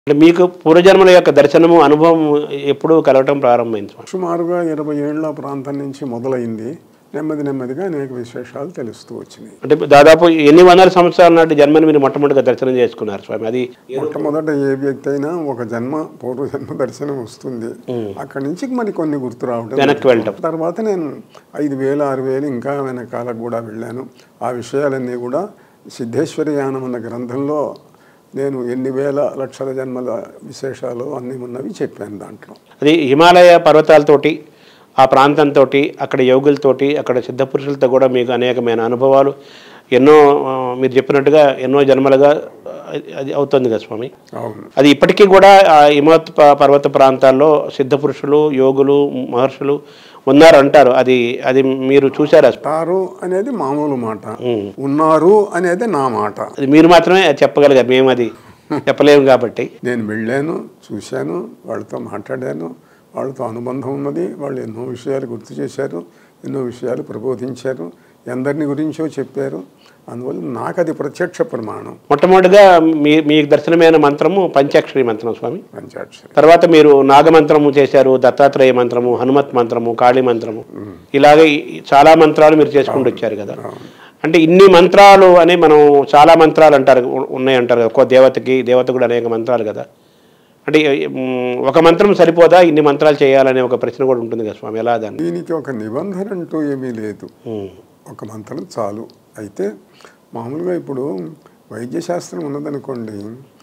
అంటే మీకు పూర్వజన్మల యొక్క దర్శనము అనుభవం ఎప్పుడు కలగటం ప్రారంభమైంది స్వామి సుమారుగా ఇరవై ఏళ్ల ప్రాంతం నుంచి మొదలైంది నెమ్మది నెమ్మదిగా అనేక విశేషాలు తెలుస్తూ వచ్చినాయి అంటే దాదాపు ఎన్ని వందల సంవత్సరాల నాటి జన్మని మీరు మొట్టమొదటిగా దర్శనం చేసుకున్నారు స్వామి అది మొట్టమొదట ఏ వ్యక్తి అయినా ఒక జన్మ పూర్వజన్మ దర్శనం వస్తుంది అక్కడి నుంచి మరి కొన్ని గుర్తు రావడం వెనక్కి వెళ్ళటం. తర్వాత నేను ఐదు వేలు ఆరు వేలు ఇంకా వెనకాలకు కూడా వెళ్ళాను ఆ విషయాలన్నీ కూడా సిద్ధేశ్వరి యానం అన్న గ్రంథంలో నేను ఎన్ని వేల లక్షల జన్మల విశేషాలు అన్నీ ఉన్నవి చెప్పాను దాంట్లో అది హిమాలయ పర్వతాలతోటి ఆ ప్రాంతంతో అక్కడ యోగులతోటి అక్కడ సిద్ధపురుషులతో కూడా మీకు అనేకమైన అనుభవాలు ఎన్నో ఆ, మీరు చెప్పినట్టుగా ఎన్నో జన్మలుగా ఆ, అది అవుతుంది కదా స్వామి అవును అది ఇప్పటికీ కూడా ఆ హిమవత్ ప- పర్వత ప్రాంతాల్లో సిద్ధపురుషులు యోగులు మహర్షులు ఉన్నారు అంటారు అది అది మీరు చూసారా తారు అనేది మామూలు మాట ఉన్నారు అనేది నా మాట అది మీరు మాత్రమే అది చెప్పగలిగారు మేము అది చెప్పలేము కాబట్టి నేను వెళ్ళాను చూశాను వాళ్ళతో మాట్లాడాను వాళ్ళతో అనుబంధం ఉన్నది వాళ్ళు ఎన్నో విషయాలు గుర్తు చేశారు ఎన్నో విషయాలు ప్రబోధించారు ఎందరిని గురించో చెప్పారు అందువల్ల నాకు అది ప్రత్యక్ష ప్రమాణం మొట్టమొదటిగా మీ మీకు దర్శనమైన మంత్రము పంచాక్షరి మంత్రం స్వామి పంచాక్షరి తర్వాత మీరు నాగమంత్రము చేశారు దత్తాత్రేయ మంత్రము హనుమత్ మంత్రము కాళీ మంత్రము ఇలాగే ఈ- చాలా మంత్రాలు మీరు చేసుకుంటూ వచ్చారు కదా అంటే ఇన్ని మంత్రాలు అని మనం చాలా మంత్రాలు అంటారు ఉ- ఉన్నాయి అంటారు కదా ఒక్కో దేవతకి దేవత కూడా అనేక మంత్రాలు కదా అంటే ఉమ్, ఒక మంత్రం సరిపోదా ఇన్ని మంత్రాలు చేయాలనే ఒక ప్రశ్న కూడా ఉంటుంది కదా స్వామి ఎలా దాన్ని దీనికి ఒక నిబంధన అంటూ ఏమీ లేదు ఉమ్, ఒక మంత్రం చాలు అయితే మామూలుగా ఇప్పుడు వైద్యశాస్త్రం ఉన్నదనుకోండి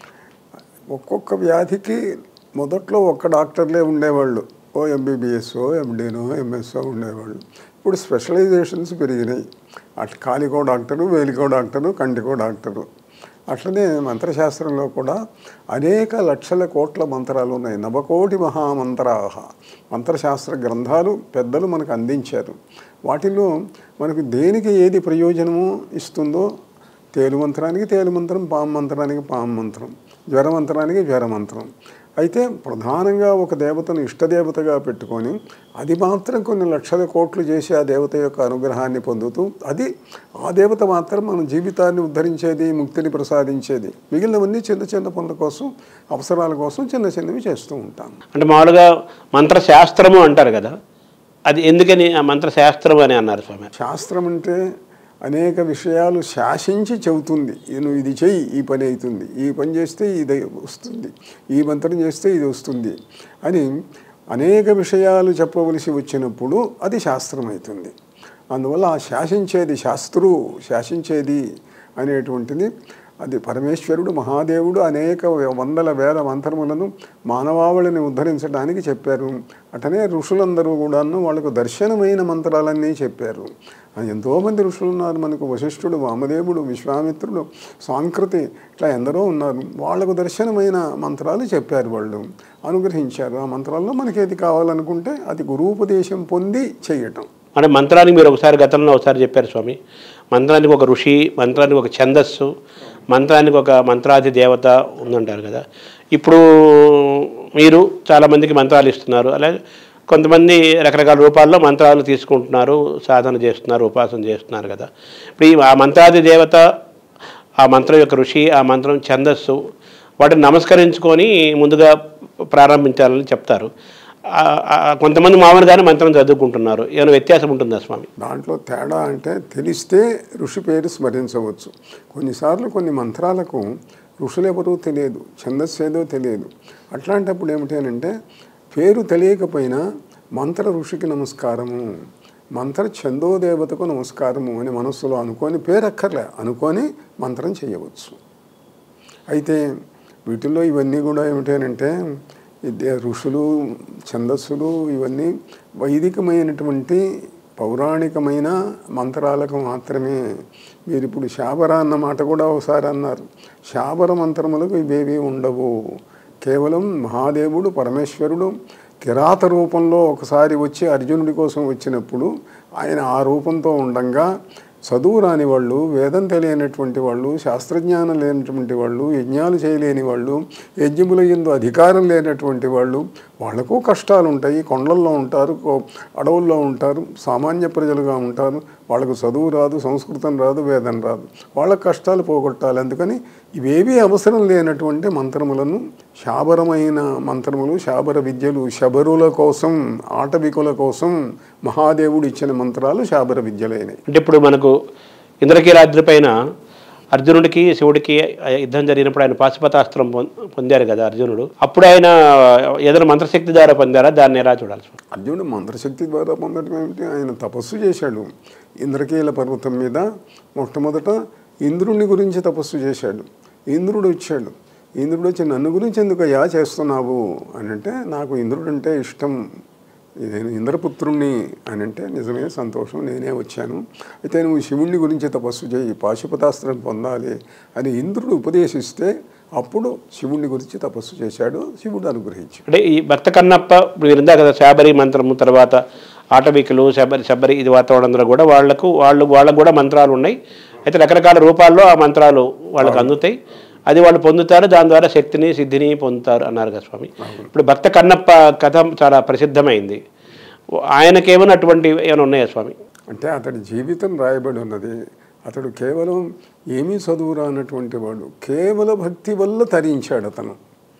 ఒక్కొక్క వ్యాధికి మొదట్లో ఒక్క డాక్టర్లే ఉండేవాళ్ళు ఓ ఎంబీబీఎస్ఓ ఎండీనో ఎంఎస్ఓ ఉండేవాళ్ళు ఇప్పుడు స్పెషలైజేషన్స్ పెరిగినాయి అట్లా కాలికో డాక్టరు వేలికో డాక్టరు కంటికో డాక్టరు అట్లనే మంత్రశాస్త్రంలో కూడా అనేక లక్షల కోట్ల మంత్రాలు ఉన్నాయి నవకోటి మహామంత్రాహ మంత్రశాస్త్ర గ్రంథాలు పెద్దలు మనకు అందించారు వాటిలో మనకు దేనికి ఏది ప్రయోజనము ఇస్తుందో తేలు మంత్రానికి తేలు మంత్రం పాము మంత్రానికి పాము మంత్రం జ్వర మంత్రానికి జ్వర మంత్రం అయితే ప్రధానంగా ఒక దేవతను ఇష్టదేవతగా పెట్టుకొని అది మాత్రం కొన్ని లక్షల కోట్లు చేసి ఆ దేవత యొక్క అనుగ్రహాన్ని పొందుతూ అది ఆ దేవత మాత్రం మన జీవితాన్ని ఉద్ధరించేది ముక్తిని ప్రసాదించేది మిగిలినవన్నీ చిన్న చిన్న పనుల కోసం అవసరాల కోసం చిన్న చిన్నవి చేస్తూ ఉంటాం అంటే మామూలుగా మంత్రశాస్త్రము అంటారు కదా అది ఎందుకని ఆ మంత్రశాస్త్రం అని అన్నారు స్వామి శాస్త్రం అంటే అనేక విషయాలు శాసించి చెబుతుంది ఇది నువ్వు ఇది చెయ్యి ఈ పని అవుతుంది ఈ పని చేస్తే ఇది వస్తుంది ఈ మంత్రం చేస్తే ఇది వస్తుంది అని అనేక విషయాలు చెప్పవలసి వచ్చినప్పుడు అది శాస్త్రం అవుతుంది అందువల్ల ఆ శాసించేది శాస్త్రు శాసించేది అనేటువంటిది అది పరమేశ్వరుడు మహాదేవుడు అనేక వందల వేల మంత్రములను మానవాళిని ఉద్ధరించడానికి చెప్పారు అటనే ఋషులందరూ కూడాను వాళ్ళకు దర్శనమైన మంత్రాలన్నీ చెప్పారు ఆ ఎంతోమంది ఋషులు ఉన్నారు మనకు వశిష్ఠుడు వామదేవుడు విశ్వామిత్రుడు సాంకృతి ఇట్లా ఎందరో ఉన్నారు వాళ్ళకు దర్శనమైన మంత్రాలు చెప్పారు వాళ్ళు అనుగ్రహించారు ఆ మంత్రాల్లో మనకి ఏది కావాలనుకుంటే అది గురూపదేశం పొంది చేయటం అంటే మంత్రానికి మీరు ఒకసారి గతంలో ఒకసారి చెప్పారు స్వామి మంత్రానికి ఒక ఋషి మంత్రానికి ఒక ఛందస్సు మంత్రానికి ఒక మంత్రాది దేవత ఉందంటారు కదా ఇప్పుడు మీరు చాలామందికి మంత్రాలు ఇస్తున్నారు అలాగే కొంతమంది రకరకాల రూపాల్లో మంత్రాలు తీసుకుంటున్నారు సాధన చేస్తున్నారు ఉపాసన చేస్తున్నారు కదా ఇప్పుడు ఈ ఆ మంత్రాది దేవత ఆ మంత్రం యొక్క ఋషి ఆ మంత్రం ఛందస్సు వాటిని నమస్కరించుకొని ముందుగా ప్రారంభించాలని చెప్తారు ఆ- ఆ- కొంతమంది మామూలుగానే మంత్రం చదువుకుంటున్నారు ఏమైనా వ్యత్యాసం ఉంటుందా స్వామి దాంట్లో తేడా అంటే తెలిస్తే ఋషి పేరు స్మరించవచ్చు కొన్నిసార్లు కొన్ని మంత్రాలకు ఋషులెవరూ తెలియదు ఛందస్సు ఏదో తెలియదు అట్లాంటప్పుడు ఏమిటి అని అంటే పేరు తెలియకపోయినా మంత్ర ఋషికి నమస్కారము మంత్ర ఛందోదేవతకు నమస్కారము అని మనస్సులో అనుకొని పేరు అక్కర్లే అనుకొని మంత్రం చేయవచ్చు అయితే వీటిల్లో ఇవన్నీ కూడా ఏమిటంటే ఈ దే- ఋషులు ఛందస్సులు ఇవన్నీ వైదికమైనటువంటి పౌరాణికమైన మంత్రాలకు మాత్రమే మీరు ఇప్పుడు శాబర అన్న మాట కూడా ఒకసారి అన్నారు శాబర మంత్రములకు ఇవేవి ఉండవు కేవలం మహాదేవుడు పరమేశ్వరుడు కిరాత రూపంలో ఒకసారి వచ్చి అర్జునుడి కోసం వచ్చినప్పుడు ఆయన ఆ రూపంతో ఉండంగా చదువు రాని వాళ్ళు వేదం తెలియనటువంటి వాళ్ళు శాస్త్రజ్ఞానం లేనటువంటి వాళ్ళు యజ్ఞాలు చేయలేని వాళ్ళు యజ్ఞముల ఎందు అధికారం లేనటువంటి వాళ్ళు వాళ్లకు కష్టాలు ఉంటాయి కొండల్లో ఉంటారు కో- అడవుల్లో ఉంటారు సామాన్య ప్రజలుగా ఉంటారు వాళ్ళకు చదువు రాదు సంస్కృతం రాదు వేదం రాదు వాళ్ళ కష్టాలు పోగొట్టాలి అందుకని ఇవేవీ అవసరం లేనటువంటి మంత్రములను శాబరమైన మంత్రములు శాబర విద్యలు శబరుల కోసం ఆటవికుల కోసం మహాదేవుడు ఇచ్చిన మంత్రాలు శాబర విద్యలైనవి అంటే ఇప్పుడు మనకు ఇంద్రకీలాద్రి పైన అర్జునుడికి శివుడికి యుద్ధం జరిగినప్పుడు ఆయన పాశుపతాస్త్రం పొం- పొందారు కదా అర్జునుడు అప్పుడు ఆయన ఏదైనా మంత్రశక్తి ద్వారా పొందారా దాన్ని ఎలా చూడాలి స్వామి? అర్జునుడు మంత్రశక్తి ద్వారా పొందడం ఏమిటి ఆయన తపస్సు చేశాడు ఇంద్రకీల పర్వతం మీద మొట్టమొదట ఇంద్రుని గురించి తపస్సు చేశాడు ఇంద్రుడు వచ్చాడు ఇంద్రుడు వచ్చి నన్ను గురించి ఎందుకు యా చేస్తున్నావు అని అంటే నాకు ఇంద్రుడు అంటే ఇష్టం నేను ఇంద్రపుత్రుణ్ణి అని అంటే నిజమే సంతోషం నేనే వచ్చాను అయితే నువ్వు శివుణ్ణి గురించి తపస్సు చేయి పాశుపతాస్త్రం పొందాలి అని ఇంద్రుడు ఉపదేశిస్తే అప్పుడు శివుణ్ణి గురించి తపస్సు చేశాడు శివుడు అనుగ్రహించాడు అంటే ఈ భక్త కన్నప్ప మీరు ఇందా కదా శాబరి మంత్రము తర్వాత ఆటవికులు శబరి శబరి ఇది వాతావరణంలో కూడా వాళ్ళకు వాళ్ళు వాళ్ళకు కూడా మంత్రాలు ఉన్నాయి అయితే రకరకాల రూపాల్లో ఆ మంత్రాలు వాళ్ళకి అందుతాయి అది వాళ్ళు పొందుతారు దాని ద్వారా శక్తిని సిద్ధిని పొందుతారు అన్నారు కదా స్వామి ఇప్పుడు భక్త కన్నప్ప కథ చాలా ప్రసిద్ధమైంది ఆయనకేమైనా అటువంటి ఏమైనా ఉన్నాయా స్వామి అంటే అతడి జీవితం రాయబడి ఉన్నది అతడు కేవలం ఏమీ చదువు రానటువంటి వాడు కేవల భక్తి వల్ల తరించాడు అతను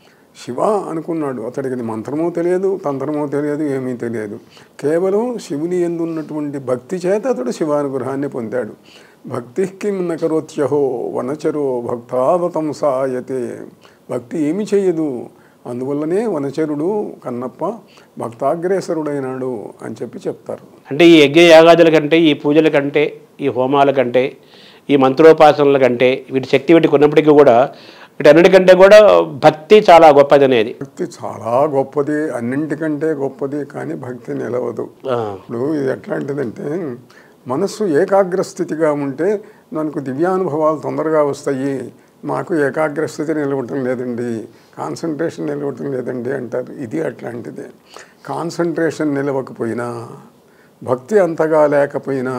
శివ అనుకున్నాడు అతడికి అది మంత్రమో తెలియదు తంత్రమో తెలియదు ఏమీ తెలియదు కేవలం శివుని ఎందు ఉన్నటువంటి భక్తి చేత అతడు శివానుగ్రహాన్ని పొందాడు భక్తి కిం నకరోత్యహో వనచరో భక్తావతంసాయతే భక్తి ఏమి చేయదు అందువల్లనే వనచరుడు కన్నప్ప భక్తాగ్రేసరుడైనాడు అని చెప్పి చెప్తారు అంటే ఈ యజ్ఞ యాగాదుల కంటే ఈ పూజల కంటే ఈ హోమాల కంటే ఈ మంత్రోపాసనల కంటే వీటి శక్తి వీటికి ఉన్నప్పటికీ కూడా వీటన్నిటికంటే కూడా భక్తి చాలా గొప్పది అనేది భక్తి చాలా గొప్పది అన్నింటికంటే గొప్పది కానీ భక్తి నిలవదు ఆ, ఇప్పుడు ఇది ఎట్లాంటిదంటే మనస్సు ఏకాగ్ర స్థితిగా ఉంటే మనకు దివ్యానుభవాలు తొందరగా వస్తాయి మాకు ఏకాగ్ర స్థితి నిలవటం లేదండి కాన్సన్ట్రేషన్ నిలవటం లేదండి అంటారు ఇది అట్లాంటిదే కాన్సన్ట్రేషన్ నిలవకపోయినా భక్తి అంతగా లేకపోయినా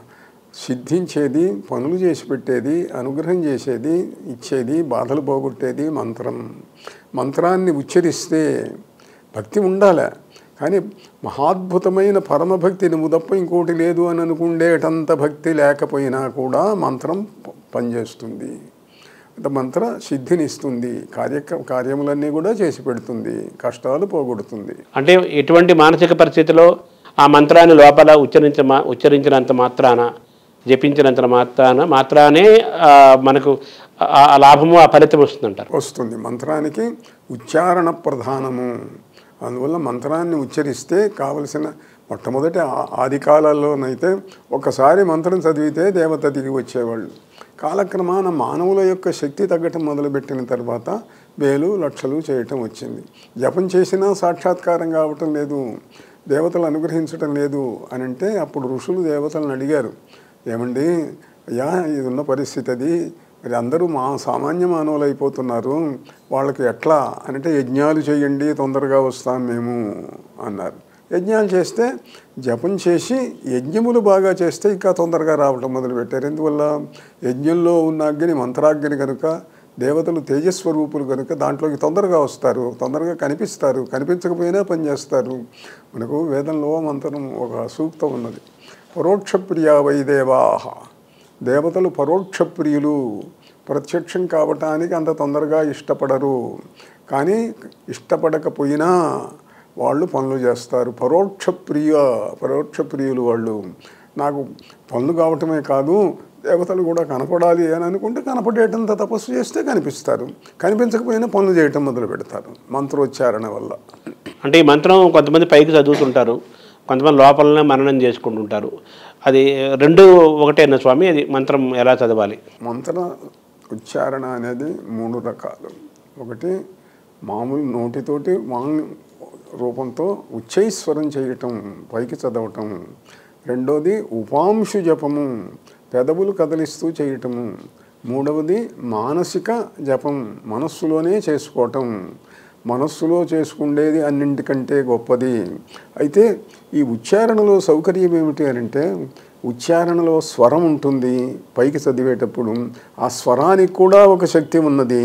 సిద్ధించేది పనులు చేసి పెట్టేది అనుగ్రహం చేసేది ఇచ్చేది బాధలు పోగొట్టేది మంత్రం మంత్రాన్ని ఉచ్చరిస్తే భక్తి ఉండాలి కానీ మహాద్భుతమైన పరమభక్తి నువ్వు తప్ప ఇంకోటి లేదు అని అనుకుండేటంత భక్తి లేకపోయినా కూడా మంత్రం ప- పనిచేస్తుంది అంత మంత్ర సిద్ధినిస్తుంది కార్యక్ర కార్యములన్నీ కూడా చేసి పెడుతుంది కష్టాలు పోగొడుతుంది అంటే ఎటువంటి మానసిక పరిస్థితిలో ఆ మంత్రాన్ని లోపల ఉచ్చరించ ఉచ్చరించినంత మాత్రాన జపించినంత మాత్రాన మాత్రానే ఆ, మనకు ఆ ఆ లాభము ఆ ఫలితం వస్తుందంటారు వస్తుంది మంత్రానికి ఉచ్చారణ ప్రధానము అందువల్ల మంత్రాన్ని ఉచ్చరిస్తే కావలసిన మొట్టమొదటి ఆ- ఆది కాలాల్లోనైతే ఒకసారి మంత్రం చదివితే దేవత దిగి వచ్చేవాళ్ళు కాలక్రమాన మానవుల యొక్క శక్తి తగ్గటం మొదలుపెట్టిన తర్వాత వేలు లక్షలు చేయటం వచ్చింది జపం చేసినా సాక్షాత్కారం కావటం లేదు దేవతలు అనుగ్రహించటం లేదు అని అంటే అప్పుడు ఋషులు దేవతలను అడిగారు ఏమండి అయ్యా ఇది ఉన్న పరిస్థితి అది మరి అందరూ మా సామాన్య మానవులు అయిపోతున్నారు వాళ్ళకి ఎట్లా అని అంటే యజ్ఞాలు చేయండి తొందరగా వస్తాం మేము అన్నారు యజ్ఞాలు చేస్తే జపం చేసి యజ్ఞములు బాగా చేస్తే ఇంకా తొందరగా రావటం మొదలుపెట్టారు ఎందువల్ల యజ్ఞంలో ఉన్న అగ్ని మంత్రాగ్ని కనుక దేవతలు తేజస్వరూపులు కనుక దాంట్లోకి తొందరగా వస్తారు తొందరగా కనిపిస్తారు కనిపించకపోయినా పనిచేస్తారు మనకు వేదంలో మంత్రం ఒక సూక్తం ఉన్నది పరోక్ష ప్రియా వైదేవాహ దేవతలు పరోక్ష ప్రియులు ప్రత్యక్షం కావటానికి అంత తొందరగా ఇష్టపడరు కానీ ఇష్టపడకపోయినా వాళ్ళు పనులు చేస్తారు పరోక్ష ప్రియ పరోక్ష ప్రియులు వాళ్ళు నాకు పనులు కావటమే కాదు దేవతలు కూడా కనపడాలి అని అనుకుంటే కనపడేటంత తపస్సు చేస్తే కనిపిస్తారు కనిపించకపోయినా పనులు చేయటం మొదలు పెడతారు మంత్రోచ్చారణ వల్ల అంటే ఈ మంత్రం కొంతమంది పైకి చదువుతుంటారు కొంతమంది లోపలనే మననం చేసుకుంటుంటారు అది రెండు ఒకటేనా స్వామి అది మంత్రం ఎలా చదవాలి మంత్ర ఉచ్చారణ అనేది మూడు రకాలు ఒకటి మామూలు నోటితోటి మామూలు రూపంతో ఉచ్చైస్వరం చేయటం పైకి చదవటం రెండోది ఉపాంశు జపము పెదవులు కదిలిస్తూ చేయటము మూడవది మానసిక జపం మనస్సులోనే చేసుకోవటం మనస్సులో చేసుకుండేది అన్నింటికంటే గొప్పది అయితే ఈ ఉచ్చారణలో సౌకర్యం ఏమిటి అని అంటే ఉచ్చారణలో స్వరం ఉంటుంది పైకి చదివేటప్పుడు ఆ స్వరానికి కూడా ఒక శక్తి ఉన్నది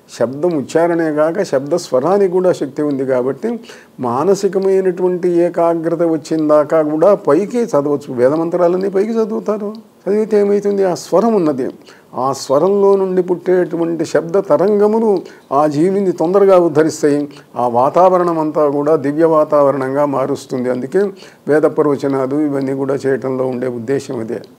శబ్దం ఉచ్చారణే కాక శబ్ద స్వరానికి కూడా శక్తి ఉంది కాబట్టి మానసికమైనటువంటి ఏకాగ్రత వచ్చిన దాకా కూడా పైకి చదవచ్చు వేదమంత్రాలన్నీ పైకి చదువుతారు చదివితే ఏమవుతుంది ఆ స్వరం ఉన్నది ఆ స్వరంలో నుండి పుట్టేటువంటి శబ్ద తరంగములు ఆ జీవిని తొందరగా ఉద్ధరిస్తాయి ఆ వాతావరణం అంతా కూడా దివ్య వాతావరణంగా మారుస్తుంది అందుకే వేద ప్రవచనాలు ఇవన్నీ కూడా చేయటంలో ఉండే ఉద్దేశం అదే